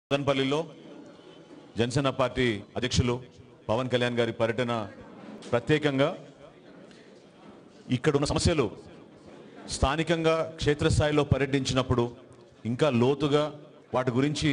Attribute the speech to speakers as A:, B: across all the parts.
A: మదనపల్లిలో జనసేన పార్టీ అధ్యక్షులు పవన్ కళ్యాణ్ గారి పర్యటన ప్రత్యేకంగా ఇక్కడ ఉన్న సమస్యలు స్థానికంగా క్షేత్రస్థాయిలో పర్యటించినప్పుడు ఇంకా లోతుగా వాటి గురించి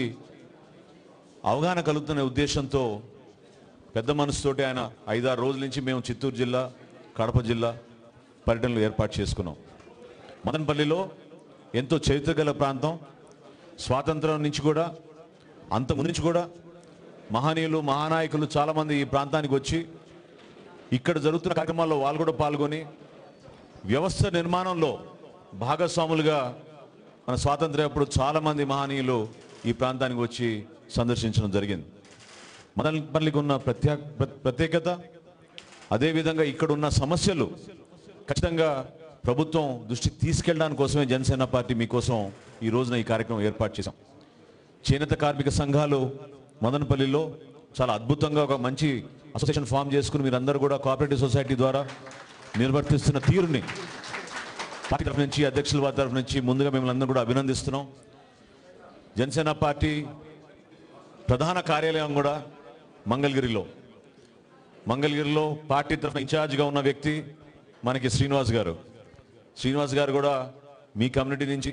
A: అవగాహన కలుగుతున్న ఉద్దేశంతో పెద్ద మనసుతోటి ఆయన ఐదారు రోజుల నుంచి మేము చిత్తూరు జిల్లా కడప జిల్లా పర్యటనలు ఏర్పాటు చేసుకున్నాం మదనపల్లిలో ఎంతో చరిత్ర గల ప్రాంతం స్వాతంత్రం నుంచి కూడా అంత ముందు నుంచి కూడా మహనీయులు మహానాయకులు చాలామంది ఈ ప్రాంతానికి వచ్చి ఇక్కడ జరుగుతున్న కార్యక్రమాల్లో వాళ్ళు కూడా పాల్గొని వ్యవస్థ నిర్మాణంలో భాగస్వాములుగా మన స్వాతంత్ర్యం అప్పుడు చాలామంది మహనీయులు ఈ ప్రాంతానికి వచ్చి సందర్శించడం జరిగింది మదనపల్లికి ఉన్న ప్రత్యేక ప్ర- ప్రత్యేకత అదేవిధంగా ఇక్కడ ఉన్న సమస్యలు ఖచ్చితంగా ప్రభుత్వం దృష్టికి తీసుకెళ్ళడానికి కోసమే జనసేన పార్టీ మీకోసం ఈ రోజున ఈ కార్యక్రమం ఏర్పాటు చేశాం చేనేత కార్మిక సంఘాలు మదనపల్లిలో చాలా అద్భుతంగా ఒక మంచి అసోసియేషన్ ఫామ్ చేసుకుని మీరందరూ కూడా కోఆపరేటివ్ సొసైటీ ద్వారా నిర్వర్తిస్తున్న తీరుని పార్టీ తరఫు నుంచి అధ్యక్షుల వారి తరఫు నుంచి ముందుగా మిమ్మల్ని అందరూ కూడా అభినందిస్తున్నాం జనసేన పార్టీ ప్రధాన కార్యాలయం కూడా మంగళగిరిలో మంగళగిరిలో పార్టీ తరఫున ఇన్ఛార్జ్గా ఉన్న వ్యక్తి మనకి శ్రీనివాస్ గారు శ్రీనివాస్ గారు కూడా మీ కమ్యూనిటీ నుంచి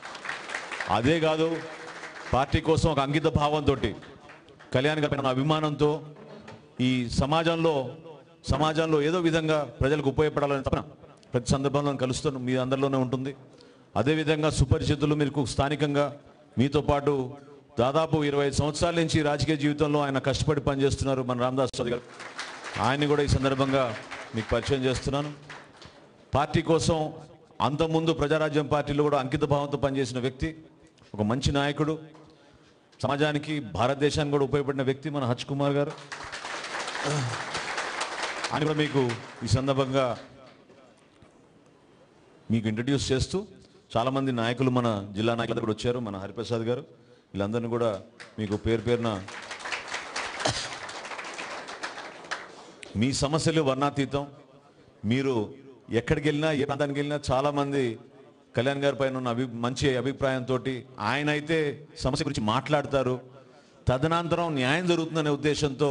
A: అదే కాదు పార్టీ కోసం ఒక అంకిత భావంతో కళ్యాణ్ గారి పైన అభిమానంతో ఈ సమాజంలో సమాజంలో ఏదో విధంగా ప్రజలకు ఉపయోగపడాలని తపన ప్రతి సందర్భంలో కలుస్తూ మీ అందరిలోనే ఉంటుంది అదేవిధంగా సుపరిచితులు మీకు స్థానికంగా మీతో పాటు దాదాపు ఇరవై ఐదు సంవత్సరాల నుంచి రాజకీయ జీవితంలో ఆయన కష్టపడి పనిచేస్తున్నారు మన రామదాస్ చౌదరి గారు ఆయన్ని కూడా ఈ సందర్భంగా మీకు పరిచయం చేస్తున్నాను పార్టీ కోసం అంతకుముందు ప్రజారాజ్యం పార్టీలో కూడా అంకిత భావంతో పనిచేసిన వ్యక్తి ఒక మంచి నాయకుడు సమాజానికి భారతదేశానికి కూడా ఉపయోగపడిన వ్యక్తి మన హచ్ కుమార్ గారు ఆయన కూడా మీకు ఈ సందర్భంగా మీకు ఇంట్రడ్యూస్ చేస్తూ చాలామంది నాయకులు మన జిల్లా నాయకులు కూడా వచ్చారు మన హరిప్రసాద్ గారు వీళ్ళందరినీ కూడా మీకు పేరు పేరున మీ సమస్యలు వర్ణాతీతం మీరు ఎక్కడికి వెళ్ళినా ఏ ప్రాంతానికి వెళ్ళినా చాలా మంది కళ్యాణ్ గారి పైన ఉన్న అభి మంచి అభిప్రాయంతో ఆయన అయితే సమస్య గురించి మాట్లాడతారు తదనంతరం న్యాయం జరుగుతుందనే ఉద్దేశంతో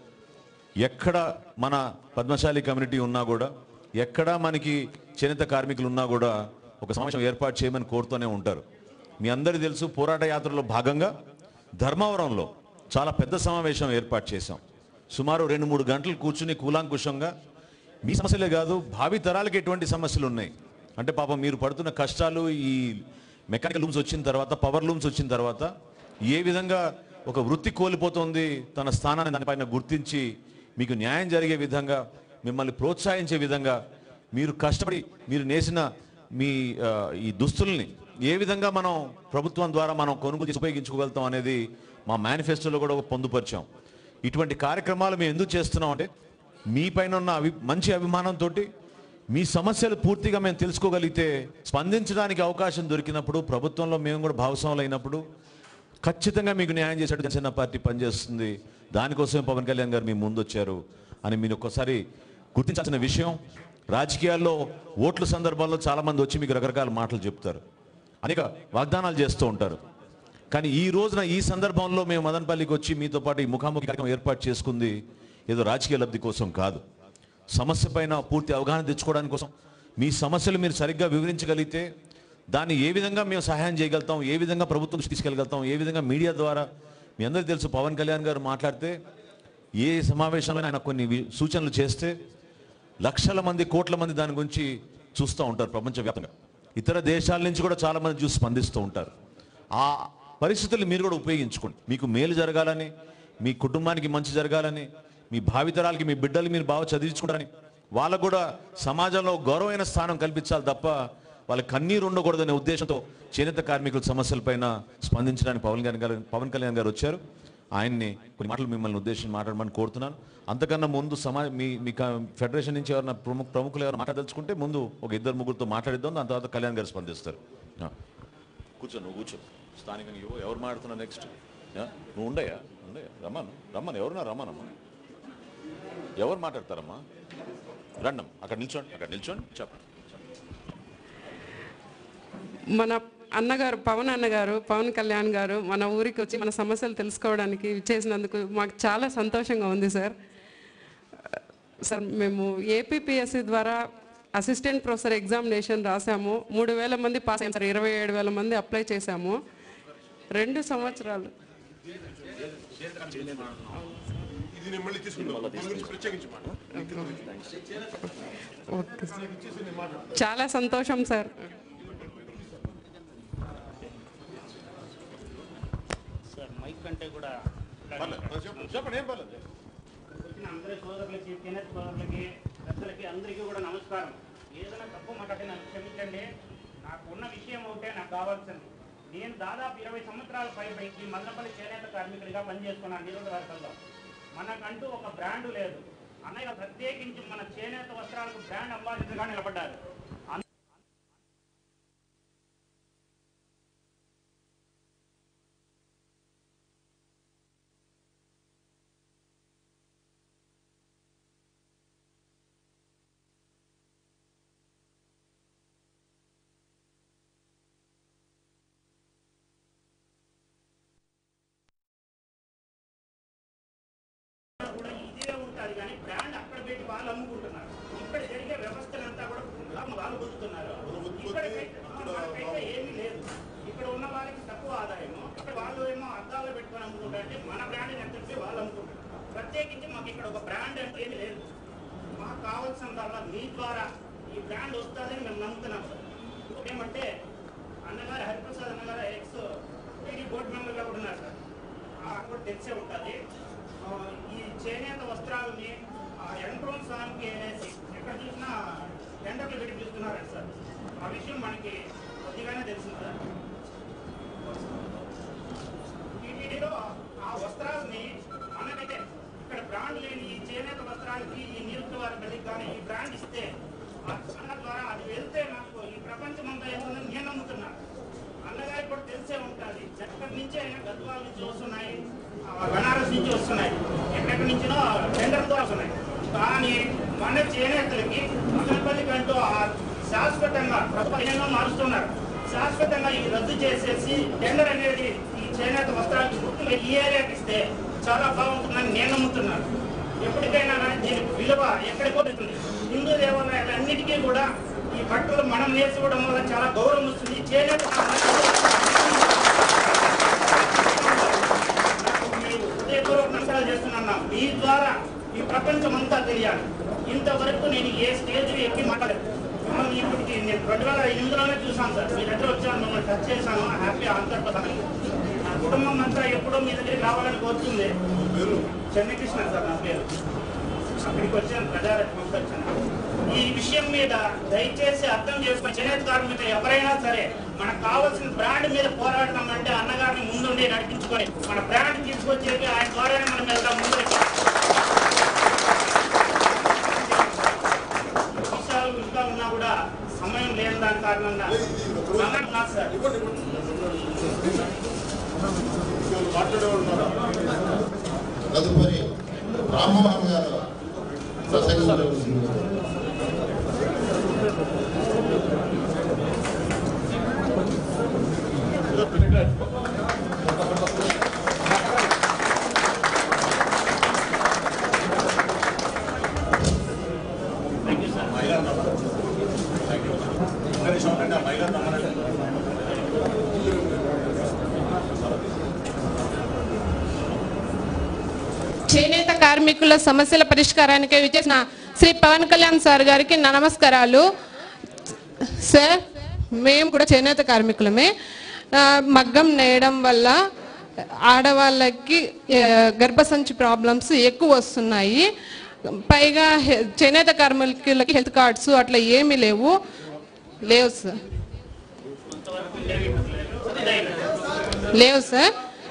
A: ఎక్కడ మన పద్మశాలి కమ్యూనిటీ ఉన్నా కూడా ఎక్కడ మనకి చేనేత కార్మికులు ఉన్నా కూడా ఒక సమావేశం ఏర్పాటు చేయమని కోరుతూనే ఉంటారు మీ అందరికీ తెలుసు పోరాట యాత్రలో భాగంగా ధర్మవరంలో చాలా పెద్ద సమావేశం ఏర్పాటు చేశాం సుమారు రెండు మూడు గంటలు కూర్చుని కూలాంకుషంగా మీ సమస్యలే కాదు భావి తరాలకి ఎటువంటి సమస్యలు ఉన్నాయి అంటే పాపం మీరు పడుతున్న కష్టాలు ఈ మెకానికల్ లూమ్స్ వచ్చిన తర్వాత పవర్ లూమ్స్ వచ్చిన తర్వాత ఏ విధంగా ఒక వృత్తి కోల్పోతుంది తన స్థానాన్ని దానిపైన గుర్తించి మీకు న్యాయం జరిగే విధంగా మిమ్మల్ని ప్రోత్సహించే విధంగా మీరు కష్టపడి మీరు నేసిన మీ ఆ, ఈ దుస్తుల్ని ఏ విధంగా మనం ప్రభుత్వం ద్వారా మనం కొనుగోలు చేసి ఉపయోగించుకోగలుగుతాం అనేది మా మేనిఫెస్టోలో కూడా ఒక పొందుపరిచాం ఇటువంటి కార్యక్రమాలు మేము ఎందుకు చేస్తున్నాం అంటే మీ పైన ఉన్న అభి మంచి అభిమానంతో మీ సమస్యలు పూర్తిగా మేము తెలుసుకోగలిగితే స్పందించడానికి అవకాశం దొరికినప్పుడు ప్రభుత్వంలో మేము కూడా భాగస్వాములు అయినప్పుడు ఖచ్చితంగా మీకు న్యాయం చేసేట్టు జనసేన పార్టీ పనిచేస్తుంది దానికోసమే పవన్ కళ్యాణ్ గారు మీ ముందు వచ్చారు అని మీరు ఒక్కసారి గుర్తించాల్సిన విషయం రాజకీయాల్లో ఓట్ల సందర్భంలో చాలా మంది వచ్చి మీకు రకరకాల మాటలు చెప్తారు అనేక వాగ్దానాలు చేస్తూ ఉంటారు కానీ ఈ రోజున ఈ సందర్భంలో మేము మదనపల్లికి వచ్చి మీతో పాటు ఈ ముఖాముఖి కార్యక్రమం ఏర్పాటు చేసుకుంది ఏదో రాజకీయ లబ్ధి కోసం కాదు సమస్య పైన పూర్తి అవగాహన తెచ్చుకోవడానికి కోసం మీ సమస్యలు మీరు సరిగ్గా వివరించగలిగితే దాన్ని ఏ విధంగా మేము సహాయం చేయగలుగుతాం ఏ విధంగా ప్రభుత్వం తీసుకెళ్ళగలుగుతాం ఏ విధంగా మీడియా ద్వారా మీ అందరికీ తెలుసు పవన్ కళ్యాణ్ గారు మాట్లాడితే ఏ సమావేశంలో ఆయన కొన్ని వి- సూచనలు చేస్తే లక్షల మంది కోట్ల మంది దాని గురించి చూస్తూ ఉంటారు ప్రపంచవ్యాప్తంగా ఇతర దేశాల నుంచి కూడా చాలా మంది చూసి స్పందిస్తూ ఉంటారు ఆ పరిస్థితులు మీరు కూడా ఉపయోగించుకోండి మీకు మేలు జరగాలని మీ కుటుంబానికి మంచి జరగాలని మీ భావితరాలకి మీ బిడ్డలు మీరు బాగా చదివించుకుంటారని వాళ్ళకు కూడా సమాజంలో గౌరవమైన స్థానం కల్పించాలి తప్ప వాళ్ళకి కన్నీరు ఉండకూడదనే ఉద్దేశంతో చేనేత కార్మికుల సమస్యలపైన స్పందించడానికి పవన్ కళ్యాణ్ గారు పవన్ కళ్యాణ్ గారు వచ్చారు ఆయన్ని కొన్ని మాటలు మిమ్మల్ని ఉద్దేశించి మాట్లాడమని కోరుతున్నాను అంతకన్నా ముందు సమాజ మీ మీ క- ఫెడరేషన్ నుంచి ఎవరైనా ప్రముఖ ప్రముఖులు ఎవరైనా మాట్లాడదలుచుకుంటే ముందు ఒక ఇద్దరు ముగ్గురితో మాట్లాడిద్దాం దాని తర్వాత కళ్యాణ్ గారు స్పందిస్తారు ఆ. కూర్చో నువ్వు కూర్చో స్థానికంగా ఇవ్వు. ఎవరు మాట్లాడుతున్నా నెక్స్ట్ నువ్వు ఉండయా ఉండయా రమ్మను రమ్మను ఎవరున్నా రమ్మనమ్మా ఎవరు మాట్లాడతారమ్మా రండమ్మా అక్కడ నిల్చోండి అక్కడ నిల్చోండి చెప్పండి
B: మన అన్నగారు పవన్ అన్నగారు పవన్ కళ్యాణ్ గారు మన ఊరికి వచ్చి మన సమస్యలు తెలుసుకోవడానికి చేసినందుకు మాకు చాలా సంతోషంగా ఉంది సార్ సార్ మేము ఏపీపీఎస్సి ద్వారా అసిస్టెంట్ ప్రొఫెసర్ ఎగ్జామినేషన్ రాసాము మూడు వేల మంది పాస్ అయ్యాం సార్ ఇరవై ఏడు వేల మంది అప్లై చేశాము రెండు సంవత్సరాలు
C: ఇది నేను మళ్ళీ తీసుకుందాం దీని గురించి ప్రత్యేకించి మాట
B: ఓకే సార్. చాలా సంతోషం సార్
D: సార్ మైక్ కంటే కూడా
C: పర్లేదు చెప్పండి చెప్పండి ఏం పర్లేదు
D: వచ్చిన అందరి సోదరులకి చేనేత సోదరులకి పెద్దలకి అందరికీ కూడా నమస్కారం ఏదైనా తప్పు మాట్లాడితే నన్ను క్షమించండి నాకు ఉన్న విషయం ఒకటే నాకు కావాల్సింది నేను దాదాపు ఇరవై సంవత్సరాల పై పైకి మదనపల్లి చేనేత కార్మికుడిగా పనిచేస్తున్నాను నిరోధవర్గంలో మనకంటూ ఒక బ్రాండ్ లేదు అన్నయ్య ప్రత్యేకించి మన చేనేత వస్త్రాలకు బ్రాండ్ అంబాసిడర్గా నిలబడ్డారు కూడా ఇదే ఉంటుంది కానీ బ్రాండ్ అక్కడ పెట్టి వాళ్ళు అమ్ముకుంటున్నారు ఇక్కడ జరిగే వ్యవస్థనంతా కూడా లాభం వాళ్ళు పొందుతున్నారు ఇక్కడ పెట్టి- మనకైతే ఏమీ లేదు ఇక్కడ ఉన్న వాళ్ళకి తక్కువ ఆదాయము అక్కడ వాళ్ళు ఏమో అద్దాలు పెట్టుకొని అమ్ముకుంటారంటే మన బ్రాండ్ ఎంత ఉంటే వాళ్ళు అమ్ముకుంటారు ప్రత్యేకించి మాకు ఇక్కడ ఒక బ్రాండ్ అంటే ఏమీ లేదు మాకు కావాల్సిందల్లా మీ ద్వారా ఈ బ్రాండ్ వస్తుందని మేము నమ్ముతున్నాం సార్ ఇంకోటి ఏమంటే అన్నగారు హరిప్రసాద్ అన్నగారు ఎక్స్ టీడీ బోర్డు మెంబర్గా కూడా ఉన్నారు సార్ ఆ కూడా తెలిసే ఉంటుంది ఆ, ఈ చేనేత వస్త్రాలని ఎంట్రోన్ సాంగ్కి వేసి ఎక్కడ చూసినా టెండర్లు పెట్టి పిలుస్తున్నారంట సార్ ఆ విషయం మనకి కొద్దిగానే తెలిసింది సార్ టీటీడీలో ఆ వస్త్రాలని మనకైతే ఇక్కడ బ్రాండ్ లేని ఈ చేనేత వస్త్రాలకి ఈ నిరుద్యోగ వారికి కానీ ఈ బ్రాండ్ ఇస్తే ఆ అన్న ద్వారా అది వెళ్తే నాకు ఈ ప్రపంచం అంతా ఏముందని నేను నమ్ముతున్నాను అన్నగారికి కూడా తెలిసే ఉంటుంది ఎక్కడి నుంచి అయినా గద్వాల నుంచి వస్తున్నాయి ఆ బనారస్ నుంచి వస్తున్నాయి ఎక్కడెక్కడి నుంచినో టెండర్ ద్వారా వస్తున్నాయి కానీ మన చేనేతలకి మదనపల్లికి అంటూ ఆ శాశ్వతంగా ప్రభుత్వం మారుస్తున్నారు శాశ్వతంగా ఇది రద్దు చేసేసి టెండర్ అనేది ఈ చేనేత వస్త్రాలకు గుర్తుగా ఈ ఏరియాకి ఇస్తే చాలా బాగుంటుందని నేను నమ్ముతున్నాను ఎప్పటికైనా కానీ దీని విలువ ఎక్కడికి పోతుంది హిందూ దేవాలయాలన్నిటికీ కూడా ఈ బట్టలు మనం నేర్చుకోవడం వల్ల చాలా గౌరవం వస్తుంది చేనేత నాకు మీ హృదయపూర్వక నమస్కారాలు చేస్తున్నాను మీ ద్వారా ఈ ప్రపంచం అంతా తెలియాలి ఇంతవరకు నేను ఏ స్టేజ్ ఎక్కి మాట్లాడలేదు మిమ్మల్ని ఇప్పటికి నేను రెండు వేల ఎనిమిదిలోనే చూసాను సార్ మీ దగ్గర వచ్చాను మిమ్మల్ని టచ్ చేశాను హ్యాపీ అంతర్పదాన్ని నా కుటుంబం అంతా ఎప్పుడో మీ దగ్గరికి రావాలని కోరుతుంది చెన్నకృష్ణ సార్ నా పేరు అక్కడికి వచ్చాను ప్రజారత్నం వచ్చాను ఈ విషయం మీద దయచేసి అర్థం చేసుకుని చేనేత కార్మికులు ఎవరైనా సరే మనకు కావాల్సిన బ్రాండ్ మీద పోరాడడం అంటే అన్నగారిని ముందుండి నడిపించుకొని మన బ్రాండ్ తీసుకొచ్చేది ఆయన ద్వారానే మనం వెళ్దాం ముందు విషయాలు ఇంకా ఉన్నా కూడా సమయం లేని దాని కారణంగా అన్నట్టు నాకు సార్
C: మాట్లాడేవాడు ఉన్నారా
E: తదుపరి రామ్మోహన్ గారు ప్రసంగించవలసింది
D: థ్యాంక్ యూ సార్
F: చేనేత కార్మికుల సమస్యల పరిష్కారానికి విచ్చేసిన శ్రీ పవన్ కళ్యాణ్ సార్ గారికి నా నమస్కారాలు సార్ మేము కూడా చేనేత కార్మికులమే ఆ, మగ్గం నేయడం వల్ల ఆడవాళ్ళకి ఆ, గర్భసంచి ప్రాబ్లమ్స్ ఎక్కువ వస్తున్నాయి పైగా హె- చేనేత కార్మికులకి హెల్త్ కార్డ్స్ అట్లా ఏమీ లేవు లేవు సార్ లేవు సార్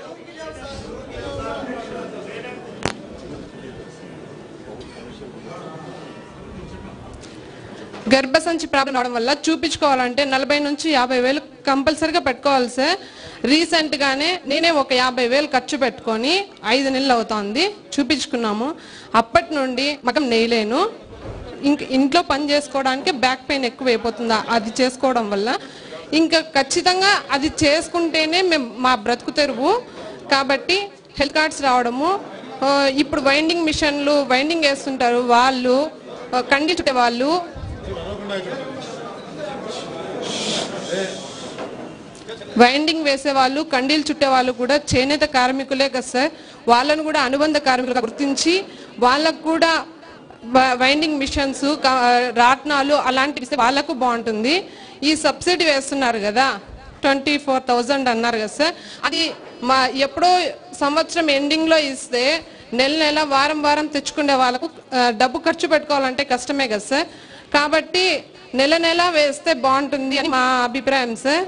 F: గర్భసంచి ప్రాబ్లం అవడం వల్ల చూపించుకోవాలంటే నలభై నుంచి యాభై వేలు కంపల్సరీగా పెట్టుకోవాలి సార్ రీసెంట్గానే నేనే ఒక యాభై వేలు ఖర్చు పెట్టుకొని ఐదు నెలలు అవుతోంది చూపించుకున్నాము అప్పటి నుండి మగం నెయ్యలేను ఇంక ఇంట్లో పని చేసుకోవడానికి బ్యాక్ పెయిన్ ఎక్కువ అయిపోతుందా అది చేసుకోవడం వల్ల ఇంకా ఖచ్చితంగా అది చేసుకుంటేనే మేము మా బ్రతుకు తెరువు కాబట్టి హెల్త్ కార్డ్స్ రావడము ఆ, ఇప్పుడు వైండింగ్ మిషన్లు వైండింగ్ వేస్తుంటారు వాళ్ళు ఆ, కండి చుట్టే వాళ్ళు వైండింగ్ వేసే వాళ్ళు కండీలు చుట్టే వాళ్ళు కూడా చేనేత కార్మికులే కదా సార్ వాళ్ళను కూడా అనుబంధ కార్మికులుగా గుర్తించి వాళ్ళకు కూడా వ- వైండింగ్ మిషన్స్ క- రాట్నాలు అలాంటివి ఇస్తే వాళ్ళకు బాగుంటుంది ఈ సబ్సిడీ వేస్తున్నారు కదా ట్వంటీ ఫోర్ థౌజండ్ అన్నారు కదా సార్ అది మా ఎప్పుడో సంవత్సరం ఎండింగ్లో ఇస్తే నెల నెల వారం వారం తెచ్చుకునే వాళ్ళకు ఆ, డబ్బు ఖర్చు పెట్టుకోవాలంటే కష్టమే కదా సార్ కాబట్టి నెల నెల వేస్తే బాగుంటుంది అని మా అభిప్రాయం సార్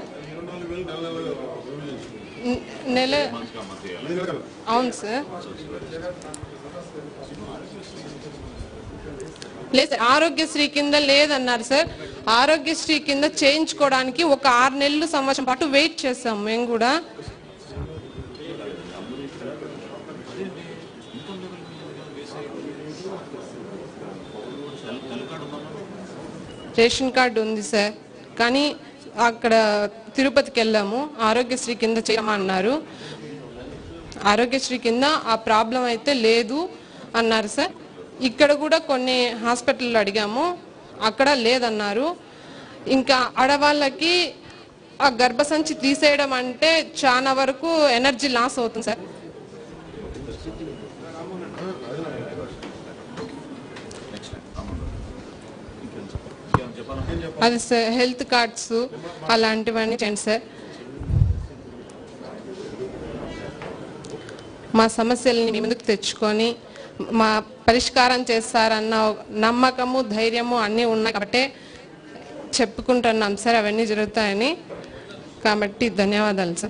F: నె- నెల అవును సార్ లేదు సార్ ఆరోగ్యశ్రీ కింద లేదన్నారు సార్ ఆరోగ్యశ్రీ కింద చేయించుకోవడానికి ఒక ఆరు నెలలు సంవత్సరం పాటు వెయిట్ చేస్తాం మేము కూడా రేషన్ కార్డు ఉంది సార్ కానీ అక్కడ తిరుపతికి వెళ్ళాము ఆరోగ్యశ్రీ కింద చేయమన్నారు ఆరోగ్యశ్రీ కింద ఆ ప్రాబ్లం అయితే లేదు అన్నారు సార్ ఇక్కడ కూడా కొన్ని హాస్పిటల్లో అడిగాము అక్కడ లేదన్నారు ఇంకా ఆడవాళ్ళకి ఆ గర్భసంచి తీసేయడం అంటే చాలా వరకు ఎనర్జీ లాస్ అవుతుంది సార్ అది సార్ హెల్త్ కార్డ్స్ అలాంటివన్నీ చేయండి సార్ మా సమస్యల్ని మీ ముందుకు తెచ్చుకొని మా పరిష్కారం చేస్తారన్న నమ్మకము ధైర్యము అన్నీ ఉన్నాయి కాబట్టి చెప్పుకుంటున్నాం సార్ అవన్నీ జరుగుతాయని కాబట్టి ధన్యవాదాలు సార్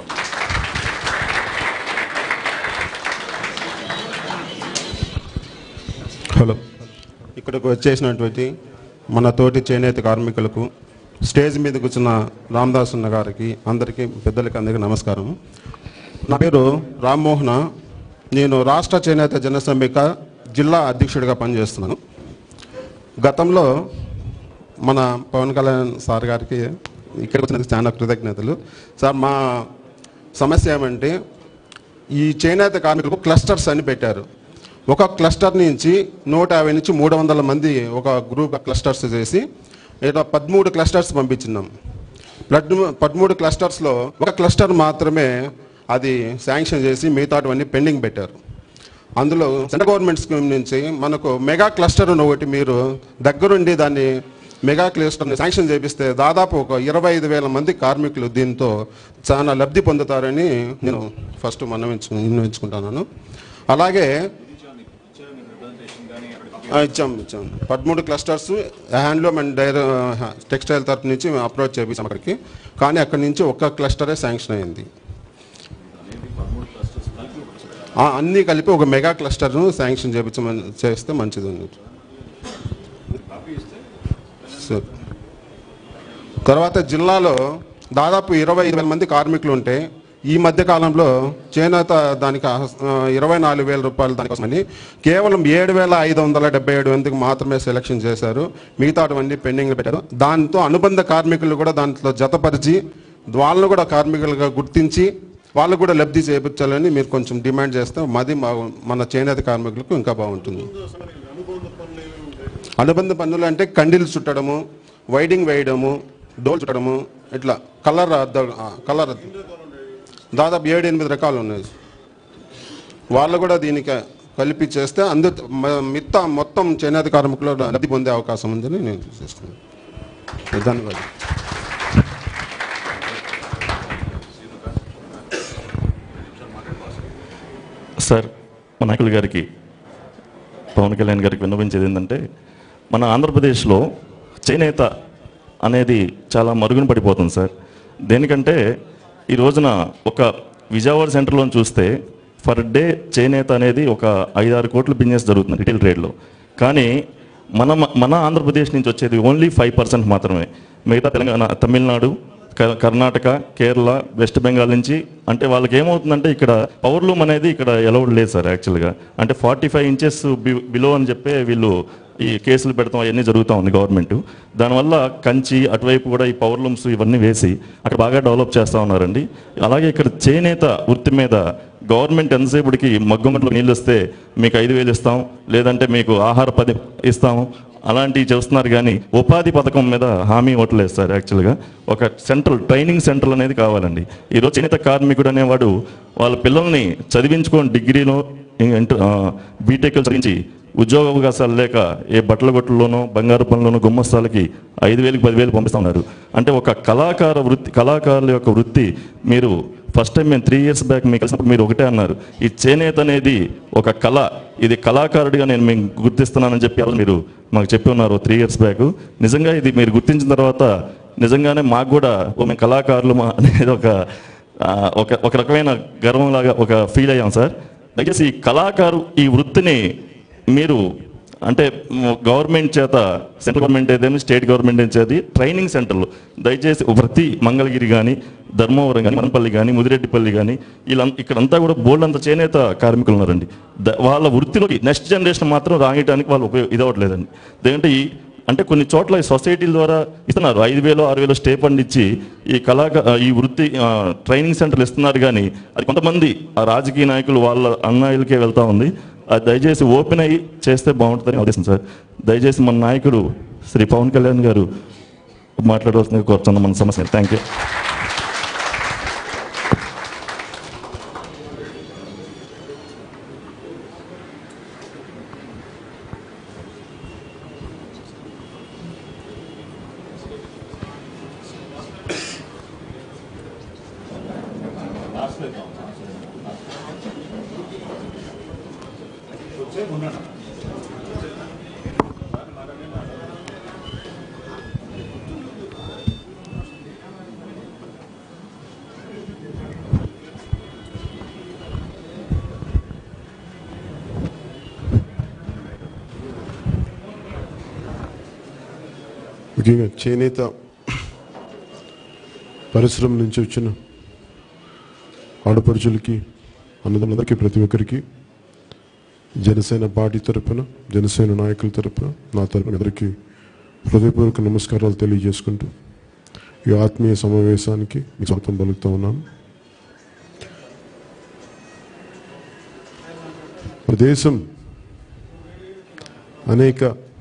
G: హలో ఇక్కడికి వచ్చేసినటువంటి మన తోటి చేనేత కార్మికులకు స్టేజ్ మీద కూర్చున్న రామదాస్ అన్న గారికి అందరికీ పెద్దలకి అందరికీ నమస్కారం నా పేరు రామ్మోహన నేను రాష్ట్ర చేనేత జన సమ్మిక జిల్లా అధ్యక్షుడిగా పనిచేస్తున్నాను గతంలో మన పవన్ కళ్యాణ్ సార్ గారికి ఇక్కడికి వచ్చినందుకు చాలా కృతజ్ఞతలు సార్ మా సమస్య ఏమంటే ఈ చేనేత కార్మికులకు క్లస్టర్స్ అని పెట్టారు ఒక క్లస్టర్ నుంచి నూట యాభై నుంచి మూడు వందల మంది ఒక గ్రూప్ క్లస్టర్స్ చేసి ఇలా పదమూడు క్లస్టర్స్ పంపించినాం బ్లడ్ పదమూడు క్లస్టర్స్లో ఒక క్లస్టర్ మాత్రమే అది శాంక్షన్ చేసి మిగతావన్నీ పెండింగ్ పెట్టారు అందులో సెంట్రల్ గవర్నమెంట్ స్కీమ్ నుంచి మనకు మెగా క్లస్టర్ అని ఒకటి మీరు దగ్గరుండి దాన్ని మెగా క్లస్టర్ని శాంక్షన్ చేపిస్తే దాదాపు ఒక ఇరవై ఐదు వేల మంది కార్మికులు దీంతో చాలా లబ్ధి పొందుతారని నేను ఫస్ట్ మనవించు విన్నవించుకుంటున్నాను అలాగే ఆ, ఇచ్చాం ఇచ్చాం పదమూడు clusters handloom and dyer textile తరపు నుంచి మేము అప్రోచ్ చేపించాం అక్కడికి కానీ అక్కడి నుంచి ఒక్క క్లస్టరే శాంక్షన్ అయింది ఆ, అన్నీ కలిపి ఒక మెగా క్లస్టర్ను శాంక్షన్ చేపించమని చేస్తే మంచిది అన్నట్టు సరే తర్వాత జిల్లాలో దాదాపు ఇరవై ఐదు వేల మంది కార్మికులు ఉంటే ఈ మధ్య కాలంలో చేనేత దానికి ఆ, ఇరవై నాలుగు వేల రూపాయలు దానికోసమని కేవలం ఏడు వేల ఐదు వందల డెబ్బై ఏడు మందికి మాత్రమే సెలక్షన్ చేశారు మిగతావన్నీ పెండింగ్ పెట్టారు దాంతో అనుబంధ కార్మికులు కూడా దాంట్లో జతపరిచి వాళ్ళను కూడా కార్మికులుగా గుర్తించి వాళ్ళు కూడా లబ్ధి చేయించాలని మీరు కొంచెం డిమాండ్ చేస్తే మాది మా మన చేనేత కార్మికులకు ఇంకా బాగుంటుంది అనుబంధ పనులు అంటే కండీలు చుట్టడము వైడింగ్ వేయడము డోల్ చుట్టడము ఇట్లా కలర్ అద్ద- ఆ, కలర్ అద్ద- దాదాపు ఏడు ఎనిమిది రకాలు ఉన్నాయి వాళ్ళు కూడా దీనికి కలిపి చేస్తే అందు మ- మిగతా మొత్తం చేనేత కార్మికులు లబ్ధి పొందే అవకాశం ఉందని నేను చేసుకున్నాను ధన్యవాదాలు
H: సార్ మా నాయకులు గారికి పవన్ కళ్యాణ్ గారికి విన్నవించేది ఏంటంటే మన ఆంధ్రప్రదేశ్లో చేనేత అనేది చాలా మరుగున పడిపోతుంది సార్ దేనికంటే ఈ రోజున ఒక విజయవాడ సెంటర్లో చూస్తే ఫర్ డే చేనేత అనేది ఒక ఐదారు కోట్ల బిజినెస్ జరుగుతుంది రిటైల్ ట్రేడ్లో కానీ మన మన ఆంధ్రప్రదేశ్ నుంచి వచ్చేది ఓన్లీ ఫైవ్ పర్సెంట్ మాత్రమే మిగతా తెలంగాణ తమిళనాడు క- కర్ణాటక కేరళ వెస్ట్ బెంగాల్ నుంచి అంటే వాళ్ళకి ఏమవుతుందంటే ఇక్కడ పవర్ లూమ్ అనేది ఇక్కడ ఎలౌడ్ లేదు సార్ యాక్చువల్గా అంటే ఫార్టీ ఫైవ్ ఇంచెస్ బిలో అని చెప్పి వీళ్ళు ఈ కేసులు పెడతాం అవన్నీ జరుగుతూ ఉంది గవర్నమెంట్ దానివల్ల కంచి అటువైపు కూడా ఈ పవర్ లూమ్స్ ఇవన్నీ వేసి అక్కడ బాగా డెవలప్ చేస్తూ ఉన్నారండి అలాగే ఇక్కడ చేనేత వృత్తి మీద గవర్నమెంట్ ఎంతసేపటికి మగ్గుమట్లో నీళ్ళు ఇస్తే మీకు ఐదు వేలు ఇస్తాం లేదంటే మీకు ఆహార పది ఇస్తాం అలాంటివి చేస్తున్నారు కానీ ఉపాధి పథకం మీద హామీ ఇవ్వట్లేదు సార్ యాక్చువల్గా ఒక సెంట్రల్ ట్రైనింగ్ సెంటర్ అనేది కావాలండి ఈరోజు చేనేత కార్మికుడు అనేవాడు వాళ్ళ పిల్లల్ని చదివించుకొని డిగ్రీలో ఇంటర్ బీటెక్ చదివించి ఉద్యోగ అవకాశాలు లేక ఏ బట్టల కొట్టుల్లోనో బంగారు పనుల్లోనో గుమ్మస్తాలకి ఐదు వేలకు పదివేలు పంపిస్తూ ఉన్నారు అంటే ఒక కళాకార వృత్తి కళాకారుల యొక్క వృత్తి మీరు ఫస్ట్ టైం మేము త్రీ ఇయర్స్ బ్యాక్ మీకు కలిసినప్పుడు మీరు ఒకటే అన్నారు ఈ చేనేత అనేది ఒక కళ ఇది కళాకారుడిగా నేను మీకు గుర్తిస్తున్నానని చెప్పి ఆ రోజు మీరు మాకు చెప్పి ఉన్నారు త్రీ ఇయర్స్ బ్యాక్ నిజంగా ఇది మీరు గుర్తించిన తర్వాత నిజంగానే మాకు కూడా ఓ మేము కళాకారులు అనేది ఒక ఆ, ఒక ఒక రకమైన గర్వం లాగా ఒక ఫీల్ అయ్యాం సార్ దయచేసి ఈ కళాకారు ఈ వృత్తిని మీరు అంటే గవర్నమెంట్ చేత సెంట్రల్ గవర్నమెంట్ ఏదైనా స్టేట్ గవర్నమెంట్ చేది ట్రైనింగ్ సెంటర్లు దయచేసి ప్రతి మంగళగిరి కానీ ధర్మవరం కానీ మనపల్లి కానీ ముదిరెడ్డిపల్లి కానీ వీళ్ళ ఇక్కడంతా కూడా బోల్డ్ అంత చేనేత కార్మికులు ఉన్నారండి ద- వాళ్ళ వృత్తిలోకి నెక్స్ట్ జనరేషన్ మాత్రం రాయడానికి వాళ్ళు ఉపయోగ ఇదవట్లేదండి ఎందుకంటే ఈ అంటే కొన్ని చోట్ల ఈ సొసైటీల ద్వారా ఇస్తున్నారు ఐదు వేలు ఆరు వేలు స్టే ఫండ్ ఇచ్చి ఈ కళాక ఈ వృత్తి ఆ, ట్రైనింగ్ సెంటర్లు ఇస్తున్నారు కానీ అది కొంతమంది ఆ రాజకీయ నాయకులు వాళ్ళ అన్నాయిలకే వెళ్తా ఉంది అది దయచేసి ఓపెన్ అయ్యి చేస్తే బాగుంటుందని ఉద్దేశం సార్ దయచేసి మన నాయకుడు శ్రీ పవన్ కళ్యాణ్ గారు మాట్లాడవలసిందిగా కోరుతున్నాం మన సమస్య థ్యాంక్ యూ
C: ముఖ్యంగా చేనేత పరిశ్రమ నుంచి వచ్చిన ఆడపడుచులకి అన్నదమ్ములందరికీ ప్రతి ఒక్కరికి జనసేన పార్టీ తరపున జనసేన నాయకుల తరపున నా తరపున అందరికీ హృదయపూర్వక నమస్కారాలు తెలియజేసుకుంటూ ఈ ఆత్మీయ సమావేశానికి మీ స్వాగతం పలుకుతూ ఉన్నాను మన దేశం అనేక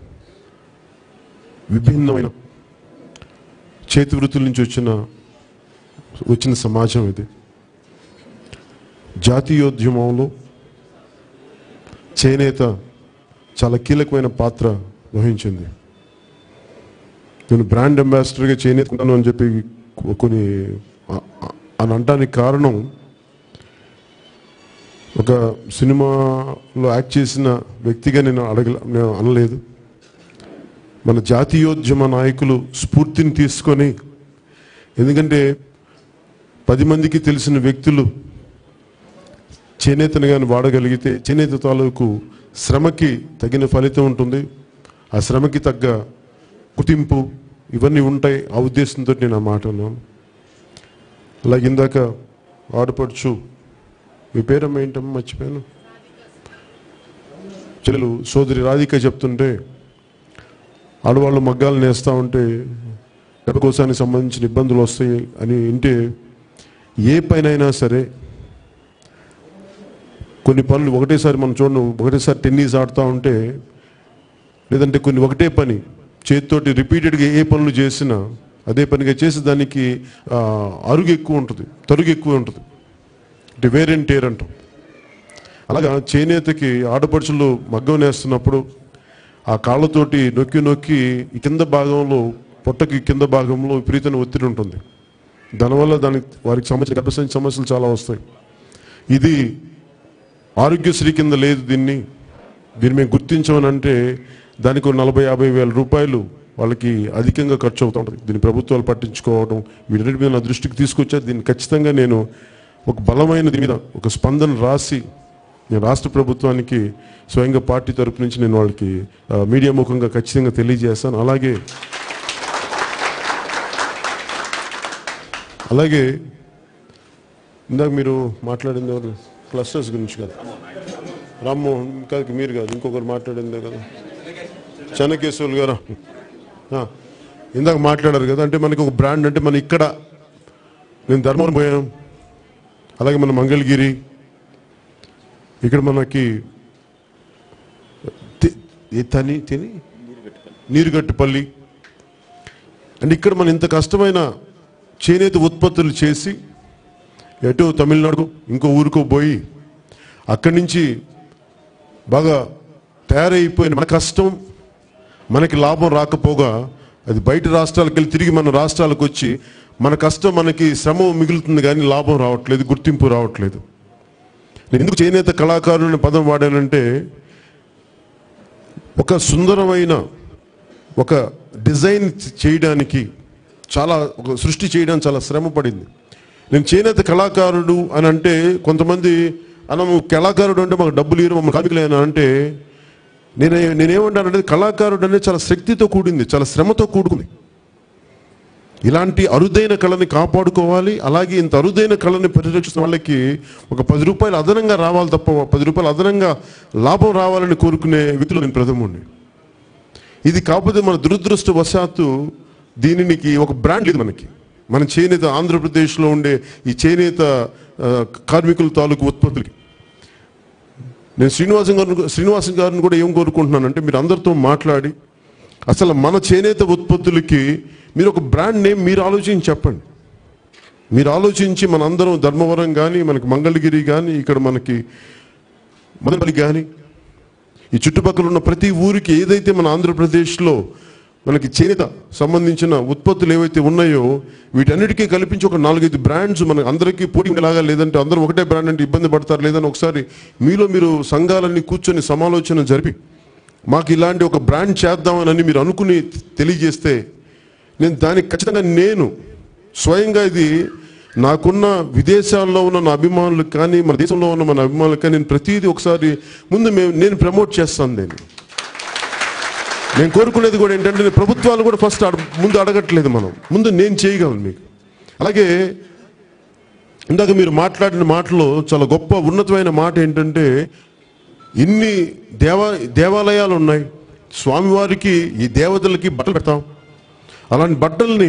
C: విభిన్నమైన చేతి వృత్తుల నుంచి వచ్చిన వచ్చిన సమాజం ఇది జాతీయోద్యమంలో చేనేత చాలా కీలకమైన పాత్ర వహించింది నేను బ్రాండ్ అంబాసిడర్గా చేనేత ఉంటాను అని చెప్పి కొన్ని ఆ- ఆ- అని అనడానికి కారణం ఒక సినిమాలో యాక్ట్ చేసిన వ్యక్తిగా నేను అడగ నేను అనలేదు మన జాతీయోద్యమ నాయకులు స్ఫూర్తిని తీసుకొని ఎందుకంటే పది మందికి తెలిసిన వ్యక్తులు చేనేతను కానీ వాడగలిగితే చేనేత తాలూకు శ్రమకి తగిన ఫలితం ఉంటుంది ఆ శ్రమకి తగ్గ గుర్తింపు ఇవన్నీ ఉంటాయి ఆ ఉద్దేశంతో నేను ఆ మాట అన్నాను అలాగే ఇందాక ఆడపడుచు మీ పేరమ్మ ఏంటమ్మా మర్చిపోయాను చెల్లెలు సోదరి రాధిక చెప్తుంటే ఆడవాళ్ళు మగ్గాలు నేస్తూ ఉంటే గర్భకోశానికి సంబంధించిన ఇబ్బందులు వస్తాయి అని వింటే ఏ పైనైనా సరే కొన్ని పనులు ఒకటేసారి మనం చూడండి ఒకటేసారి టెన్నిస్ ఆడుతూ ఉంటే లేదంటే కొన్ని ఒకటే పని చేతితోటి రిపీటెడ్గా ఏ పనులు చేసినా అదే పనిగా చేసి దానికి ఆ, అరుగు ఎక్కువ ఉంటుంది తరుగు ఎక్కువ ఉంటుంది అంటే వేర్ అండ్ టేర్ అంటాం అలాగా చేనేతకి ఆడపడుచులు మగ్గం నేస్తున్నప్పుడు ఆ కాళ్ళతోటి నొక్కి నొక్కి ఈ కింద భాగంలో పొట్టకి కింద భాగంలో విపరీతమైన ఒత్తిడి ఉంటుంది దానివల్ల దానికి వారికి సంబంధించిన గర్భసంచి సమస్యలు చాలా వస్తాయి ఇది ఆరోగ్యశ్రీ కింద లేదు దీన్ని దీన్ని మేము గుర్తించమని అంటే దానికి ఒక నలభై యాభై వేల రూపాయలు వాళ్ళకి అధికంగా ఖర్చు అవుతూ ఉంటుంది దీన్ని ప్రభుత్వాలు పట్టించుకోవడం వీటన్నిటి మీద నా దృష్టికి తీసుకొచ్చా దీన్ని ఖచ్చితంగా నేను ఒక బలమైన దీని మీద ఒక స్పందన రాసి నేను రాష్ట్ర ప్రభుత్వానికి స్వయంగా పార్టీ తరపు నుంచి నేను వాళ్ళకి ఆ, మీడియా ముఖంగా ఖచ్చితంగా తెలియజేస్తాను అలాగే అలాగే ఇందాక మీరు మాట్లాడింది ఎవరు క్లస్టర్స్ గురించి కదా రామ్మోహన్ కాదు మీరు కాదు ఇంకొకరు మాట్లాడిందే కదా చెన్నకేశ్వర్లు గారు ఆ, ఇందాక మాట్లాడారు కదా అంటే మనకి ఒక బ్రాండ్ అంటే మన ఇక్కడ నేను ధర్మవరం పోయాను అలాగే మన మంగళగిరి ఇక్కడ మనకి తి- ఏ తని తిని నీరుగట్టుపల్లి అంటే ఇక్కడ మనం ఇంత కష్టమైన చేనేత ఉత్పత్తులు చేసి ఎటు తమిళనాడు ఇంకో ఊరికో పోయి అక్కడి నుంచి బాగా తయారైపోయిన మన కష్టం మనకి లాభం రాకపోగా అది బయట రాష్ట్రాలకు వెళ్ళి తిరిగి మన రాష్ట్రాలకు వచ్చి మన కష్టం మనకి శ్రమ మిగులుతుంది కానీ లాభం రావట్లేదు గుర్తింపు రావట్లేదు నేను ఎందుకు చేనేత కళాకారులు అనే పదం వాడానంటే ఒక సుందరమైన ఒక డిజైన్ చేయడానికి చాలా ఒక సృష్టి చేయడానికి చాలా శ్రమ పడింది నేను చేనేత కళాకారుడు అని అంటే కొంతమంది అనము కళాకారుడు అంటే మాకు డబ్బులు ఇరు మమ్మల్ని కార్మికులేనా అంటే నేను నేనేమంటానంటే కళాకారుడు అనేది చాలా శక్తితో కూడింది చాలా శ్రమతో కూడుకుంది ఇలాంటి అరుదైన కళని కాపాడుకోవాలి అలాగే ఇంత అరుదైన కళని పరిరక్షిస్తున్న వాళ్ళకి ఒక పది రూపాయలు అదనంగా రావాలి తప్ప పది రూపాయలు అదనంగా లాభం రావాలని కోరుకునే వ్యక్తులు నేను ప్రథముడిని ఇది కాకపోతే మన దురదృష్టవశాత్తు దీనికి ఒక బ్రాండ్ లేదు మనకి మన చేనేత ఆంధ్రప్రదేశ్లో ఉండే ఈ చేనేత ఆ, కార్మికుల తాలూకు ఉత్పత్తులకి నేను శ్రీనివాసం గారిని శ్రీనివాసం గారిని కూడా ఏం కోరుకుంటున్నానంటే మీరు అందరితో మాట్లాడి అసలు మన చేనేత ఉత్పత్తులకి మీరు ఒక బ్రాండ్ నేమ్ మీరు ఆలోచించి చెప్పండి మీరు ఆలోచించి మనందరం ధర్మవరం కానీ మనకి మంగళగిరి కానీ ఇక్కడ మనకి మదనపల్లి కానీ ఈ చుట్టుపక్కల ఉన్న ప్రతి ఊరికి ఏదైతే మన ఆంధ్రప్రదేశ్లో మనకి చేనేత సంబంధించిన ఉత్పత్తులు ఏవైతే ఉన్నాయో వీటన్నిటికీ కల్పించి ఒక నాలుగైదు బ్రాండ్స్ మన అందరికీ పోటీ ఉండేలాగా లేదంటే అందరూ ఒకటే బ్రాండ్ అంటే ఇబ్బంది పడతారు లేదని ఒకసారి మీలో మీరు సంఘాలన్నీ కూర్చొని సమాలోచన జరిపి మాకు ఇలాంటి ఒక బ్రాండ్ చేద్దామని మీరు అనుకుని తెలియజేస్తే నేను దానికి ఖచ్చితంగా నేను స్వయంగా ఇది నాకున్న విదేశాల్లో ఉన్న నా అభిమానులకు కానీ మన దేశంలో ఉన్న మన అభిమానులకు కానీ నేను ప్రతిదీ ఒకసారి ముందు మేము నేను ప్రమోట్ చేస్తాను నేను నేను కోరుకునేది కూడా ఏంటంటే నేను ప్రభుత్వాలు కూడా ఫస్ట్ అడ ముందు అడగట్లేదు మనం ముందు నేను చేయగలను మీకు అలాగే ఇందాక మీరు మాట్లాడిన మాటలో చాలా గొప్ప ఉన్నతమైన మాట ఏంటంటే ఇన్ని దేవా దేవాలయాలు ఉన్నాయి స్వామివారికి ఈ దేవతలకి బట్టలు పెడతాం అలాంటి బట్టల్ని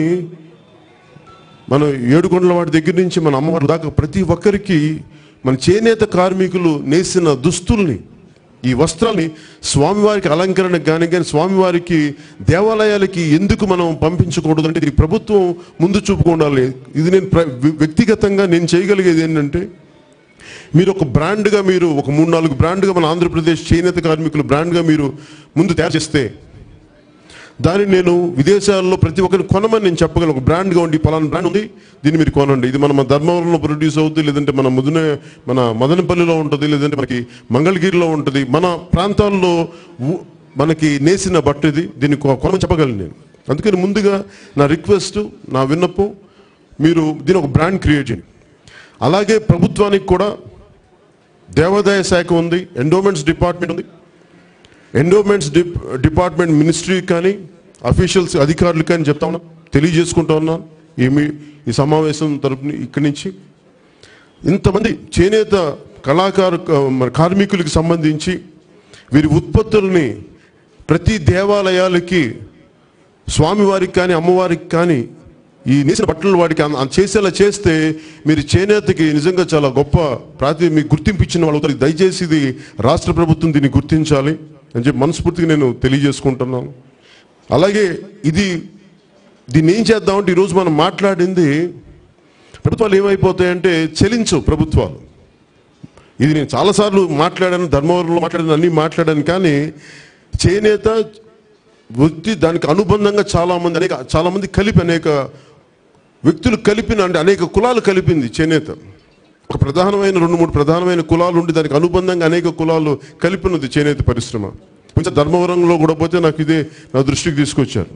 C: మనం ఏడుకొండల వాడి దగ్గర నుంచి మన అమ్మవారి దాకా ప్రతి ఒక్కరికి మన చేనేత కార్మికులు నేసిన దుస్తుల్ని ఈ వస్త్రాల్ని స్వామివారికి అలంకరణకు కానీ కానీ స్వామివారికి దేవాలయాలకి ఎందుకు మనం పంపించకూడదు అంటే దీనికి ప్రభుత్వం ముందు చూపుకు ఉండాలి ఇది నేను ప్ర- వ్యక్తిగతంగా నేను చేయగలిగేది ఏంటంటే మీరు ఒక బ్రాండ్గా మీరు ఒక మూడు నాలుగు బ్రాండ్గా మన ఆంధ్రప్రదేశ్ చేనేత కార్మికులు బ్రాండ్గా మీరు ముందు తయారు చేస్తే దాన్ని నేను విదేశాల్లో ప్రతి ఒక్కరిని కొనమని నేను చెప్పగలను ఒక బ్రాండ్గా ఉండి పలానా బ్రాండ్ ఉంది దీన్ని మీరు కొనండి ఇది మన మన ధర్మవరంలో ప్రొడ్యూస్ అవుతుంది లేదంటే మన ముదున మన మదనపల్లిలో ఉంటుంది లేదంటే మనకి మంగళగిరిలో ఉంటుంది మన ప్రాంతాల్లో ఊ- మనకి నేసిన బట్ట ఇది దీన్ని కొ- కొనమని చెప్పగలను నేను అందుకని ముందుగా నా రిక్వెస్ట్ నా విన్నపం మీరు దీని ఒక బ్రాండ్ క్రియేట్ చేయండి అలాగే ప్రభుత్వానికి కూడా దేవాదాయ శాఖ ఉంది ఎండోమెంట్స్ డిపార్ట్మెంట్ ఉంది ఎండోమెంట్స్ డిప్ డిపార్ట్మెంట్ మినిస్ట్రీ కానీ అఫీషియల్స్ అధికారులు కానీ చెప్తా ఉన్నా తెలియజేసుకుంటా ఉన్నాను ఈ మీ ఈ సమావేశం తరపున ఇక్కడి నుంచి ఇంతమంది చేనేత కళాకారు మన కార్మికులకు సంబంధించి వీరి ఉత్పత్తుల్ని ప్రతి దేవాలయాలకి స్వామివారికి కానీ అమ్మవారికి కానీ ఈ నేసిన బట్టలు వాడికి అన్- అన్ చేసేలా చేస్తే మీరు చేనేతకి నిజంగా చాలా గొప్ప ప్రాతి మీకు గుర్తింపు ఇచ్చిన వాళ్ళు అవుతారు. దయచేసి ఇది రాష్ట్ర ప్రభుత్వం దీన్ని గుర్తించాలి అని చెప్పి మనస్ఫూర్తిగా నేను తెలియజేసుకుంటున్నాను అలాగే ఇది దీన్ని ఏం చేద్దామంటే ఈరోజు మనం మాట్లాడింది ప్రభుత్వాలు ఏమైపోతాయంటే చెలించవు ప్రభుత్వాలు ఇది నేను చాలాసార్లు మాట్లాడాను ధర్మవరంలో మాట్లాడాను అన్నీ మాట్లాడాను కానీ చేనేత వృత్తి దానికి అనుబంధంగా చాలా మంది అనేక చాలా మంది కలిపి అనేక వ్యక్తులు కలిపిన అంటే అనేక కులాలు కలిపింది చేనేత ఒక ప్రధానమైన రెండు మూడు ప్రధానమైన కులాలు ఉండి దానికి అనుబంధంగా అనేక కులాలు కలిపినది చేనేత పరిశ్రమ కొంచెం ధర్మవరంలో కూడా పోతే నాకు ఇదే నా దృష్టికి తీసుకొచ్చారు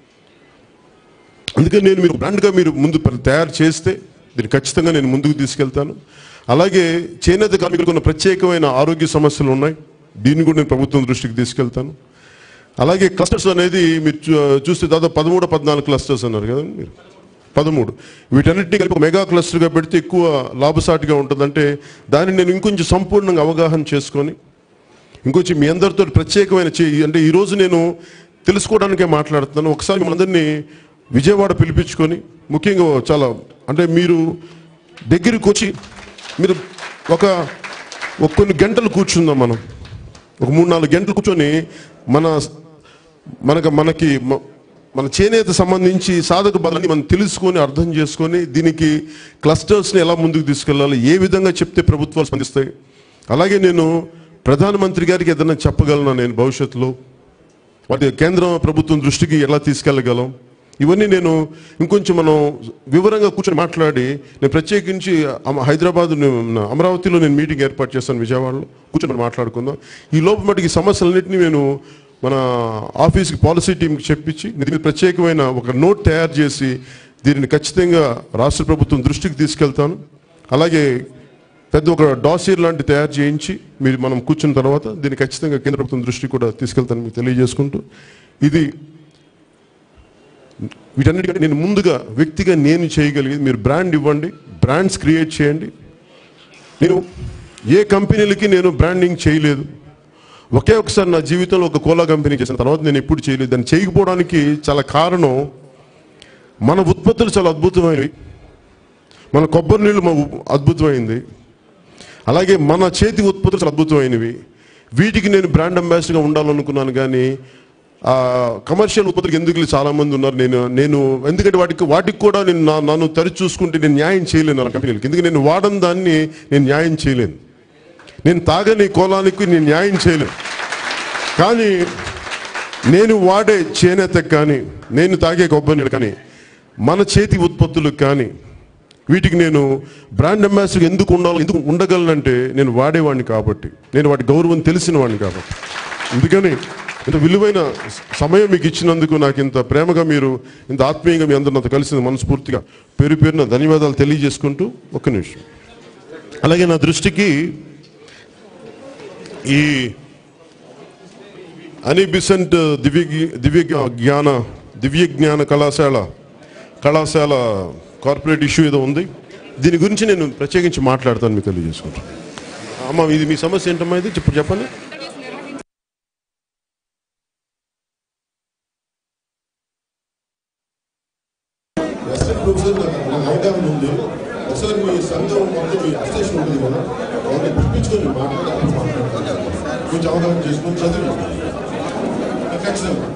C: అందుకని నేను మీరు బ్రాండ్గా మీరు ముందు ప్ర- తయారు చేస్తే దీన్ని ఖచ్చితంగా నేను ముందుకు తీసుకెళ్తాను అలాగే చేనేత కార్మికులకు ఉన్న ప్రత్యేకమైన ఆరోగ్య సమస్యలు ఉన్నాయి దీన్ని కూడా నేను ప్రభుత్వం దృష్టికి తీసుకెళ్తాను అలాగే క్లస్టర్స్ అనేది మీరు చూ- చూస్తే దాదాపు పదమూడు పద్నాలుగు క్లస్టర్స్ అన్నారు కదా మీరు పదమూడు వీటన్నిటిని కలిపి ఒక మెగా క్లస్టర్గా పెడితే ఎక్కువ లాభసాటిగా ఉంటుందంటే దాన్ని నేను ఇంకొంచెం సంపూర్ణంగా అవగాహన చేసుకొని ఇంకొచ్చి మీ అందరితో ప్రత్యేకమైన చే అంటే ఈరోజు నేను తెలుసుకోవడానికే మాట్లాడుతున్నాను ఒకసారి మనందరినీ విజయవాడ పిలిపించుకొని ముఖ్యంగా చాలా అంటే మీరు దగ్గరికి వచ్చి మీరు ఒక ఒక కొన్ని గంటలు కూర్చుందాం మనం ఒక మూడు నాలుగు గంటలు కూర్చొని మన మనకు మనకి మ- మన చేనేత సంబంధించి సాధక బలాన్ని మనం తెలుసుకొని అర్థం చేసుకొని దీనికి క్లస్టర్స్ని ఎలా ముందుకు తీసుకెళ్ళాలి ఏ విధంగా చెప్తే ప్రభుత్వాలు స్పందిస్తాయి అలాగే నేను ప్రధానమంత్రి గారికి ఏదైనా చెప్పగలను నేను భవిష్యత్తులో వాటి కేంద్ర ప్రభుత్వం దృష్టికి ఎలా తీసుకెళ్ళగలం ఇవన్నీ నేను ఇంకొంచెం మనం వివరంగా కూర్చొని మాట్లాడి నేను ప్రత్యేకించి అమ- హైదరాబాద్ ను- అమరావతిలో నేను మీటింగ్ ఏర్పాటు చేస్తాను విజయవాడలో కూర్చొని మనం మాట్లాడుకుందాం ఈ లోపు మటుకి సమస్యలన్నింటినీ నేను మన ఆఫీస్కి పాలసీ టీంకి చెప్పించి దీనికి ప్రత్యేకమైన ఒక నోట్ తయారు చేసి దీనిని ఖచ్చితంగా రాష్ట్ర ప్రభుత్వం దృష్టికి తీసుకెళ్తాను అలాగే పెద్ద ఒక డాసియర్ లాంటి తయారు చేయించి మీరు మనం కూర్చున్న తర్వాత దీన్ని ఖచ్చితంగా కేంద్ర ప్రభుత్వం దృష్టికి కూడా తీసుకెళ్తాను మీకు తెలియజేసుకుంటూ ఇది వీటన్నిటికంటే నేను ముందుగా వ్యక్తిగా నేను చేయగలిగేది మీరు బ్రాండ్ ఇవ్వండి బ్రాండ్స్ క్రియేట్ చేయండి నేను ఏ కంపెనీలకి నేను బ్రాండింగ్ చేయలేదు ఒకే ఒకసారి నా జీవితంలో ఒక కోలా కంపెనీ చేసిన తర్వాత నేను ఎప్పుడు చేయలేదు దాన్ని చేయకపోవడానికి చాలా కారణం మన ఉత్పత్తులు చాలా అద్భుతమైనవి మన కొబ్బరి నీళ్ళు మా ఉ- అద్భుతమైంది అలాగే మన చేతి ఉత్పత్తులు చాలా అద్భుతమైనవి వీటికి నేను బ్రాండ్ అంబాసిడర్గా ఉండాలనుకున్నాను కానీ ఆ కమర్షియల్ ఉత్పత్తులకు ఎందుకు చాలా మంది ఉన్నారు నేను నేను ఎందుకంటే వాటికి వాటికి కూడా నేను నా- నన్ను తరచు చూసుకుంటే నేను న్యాయం చేయలేను నా కంపెనీలకి ఎందుకంటే నేను వాడని దాన్ని నేను న్యాయం చేయలేను నేను తాగని కోలానికి నేను న్యాయం చేయలేను కానీ నేను వాడే చేనేతకు కానీ నేను తాగే కొబ్బరి నీళ్ళు కానీ మన చేతి ఉత్పత్తులకు కానీ వీటికి నేను బ్రాండ్ అంబాసిడర్ ఎందుకు ఉండాలి ఎందుకు ఉండగలనంటే నేను వాడేవాడిని కాబట్టి నేను వాటి గౌరవం తెలిసిన వాడిని కాబట్టి అందుకని ఇంత విలువైన సమయం మీకు ఇచ్చినందుకు నాకు ఇంత ప్రేమగా మీరు ఇంత ఆత్మీయంగా మీ అందరూ నాతో కలిసిన మనస్ఫూర్తిగా పేరు పేరున ధన్యవాదాలు తెలియజేసుకుంటూ ఒక్క నిమిషం అలాగే నా దృష్టికి ఈ అని బిసెంట్ దివ్య గి- దివ్య జ్ఞాన దివ్య జ్ఞాన కళాశాల కళాశాల కార్పొరేట్ ఇష్యూ ఏదో ఉంది దీని గురించి నేను ప్రత్యేకించి మాట్లాడతాను మీకు తెలియజేసుకుంటాను అమ్మ ఇది మీ సమస్య ఏంటమ్మా ఇది చెప్పు చెప్పండి
E: అసిస్టెంట్ ప్రొఫెసర్ నా ఐటమ్ ఉంది ఒకసారి మీ సంఘం మొత్తం మీ అసోసియేషన్ ఉంటుంది కదా వాళ్ళని పిలిపించుకొని మాట్లాడి అప్పుడు మాట్లాడతాను కొంచెం అవగాహన చేసుకొని చదివి ఖచ్చితంగా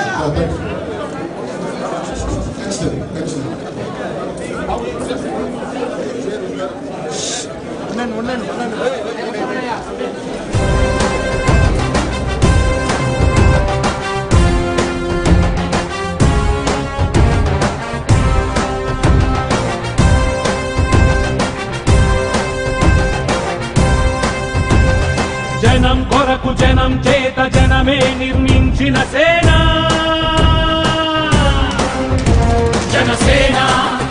E: ఖచ్చితంగా ఖచ్చితంగా
I: జనం కొరకు జనం చేత జనమే నిర్మించిన సేన జనసేన